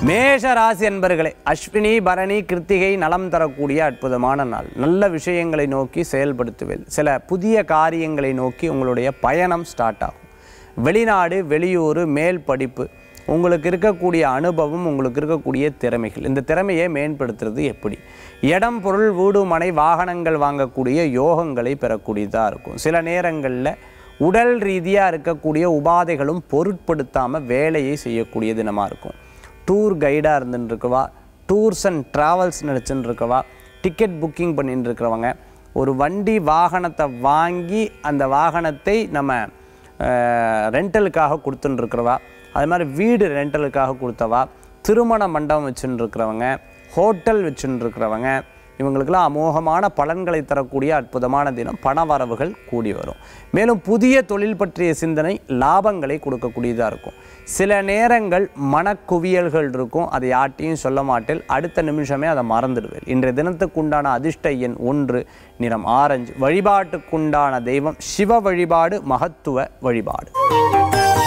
மேஷ ராசி அன்பர்களே அஸ்வினி பரணி கிருத்திகை நலம் தரக்கூடிய அற்புதமான நாள் நல்ல விஷயங்களை நோக்கி செயல்படுத்துவேன் சில புதிய காரியங்களை நோக்கி உங்களுடைய பயணம் ஸ்டார்ட் ஆகும் வெளிநாடு வெளியூர் மேல் படிப்பு உங்களுக்கு இருக்கக்கூடிய அனுபவம் உங்களுக்கு இருக்கக்கூடிய திறமைகள் இந்த திறமையை மேம்படுத்துறது எப்படி இடம் பொருள் வீடு மனை வாகனங்கள் வாங்கக்கூடிய யோகங்களை பெறக்கூடியதாக இருக்கும் சில நேரங்களில் உடல் ரீதியாக இருக்கக்கூடிய உபாதைகளும் பொருட்படுத்தாமல் வேலையை செய்யக்கூடிய தினமாக இருக்கும் டூர் கைடாக இருந்துட்டு இருக்கவா டூர்ஸ் அண்ட் ட்ராவல்ஸ் நினச்சின்னு இருக்கவா டிக்கெட் புக்கிங் பண்ணிட்டு இருக்கிறவங்க ஒரு வண்டி வாகனத்தை வாங்கி அந்த வாகனத்தை நம்ம ரெண்டலுக்காக கொடுத்துட்டு இருக்கிறவா அது மாதிரி வீடு ரெண்டலுக்காக கொடுத்தவா திருமண மண்டபம் வச்சுட்டு இருக்கிறவங்க ஹோட்டல் வச்சுட்டு இருக்கிறவங்க இவங்களுக்கெல்லாம் அமோகமான பலன்களை தரக்கூடிய அற்புதமான தினம் பண வரவுகள் கூடி வரும் மேலும் புதிய தொழில் பற்றிய சிந்தனை லாபங்களை கொடுக்கக்கூடியதாக இருக்கும் சில நேரங்கள் மனக்குவியல்கள் இருக்கும் அதை யார்ட்டையும் சொல்ல மாட்டேன் அடுத்த நிமிஷமே அதை மறந்துடுவேன் இன்றைய தினத்துக்குண்டான அதிர்ஷ்ட எண் ஒன்று நிறம் ஆரஞ்சு வழிபாட்டுக்குண்டான தெய்வம் சிவ வழிபாடு மகத்துவ வழிபாடு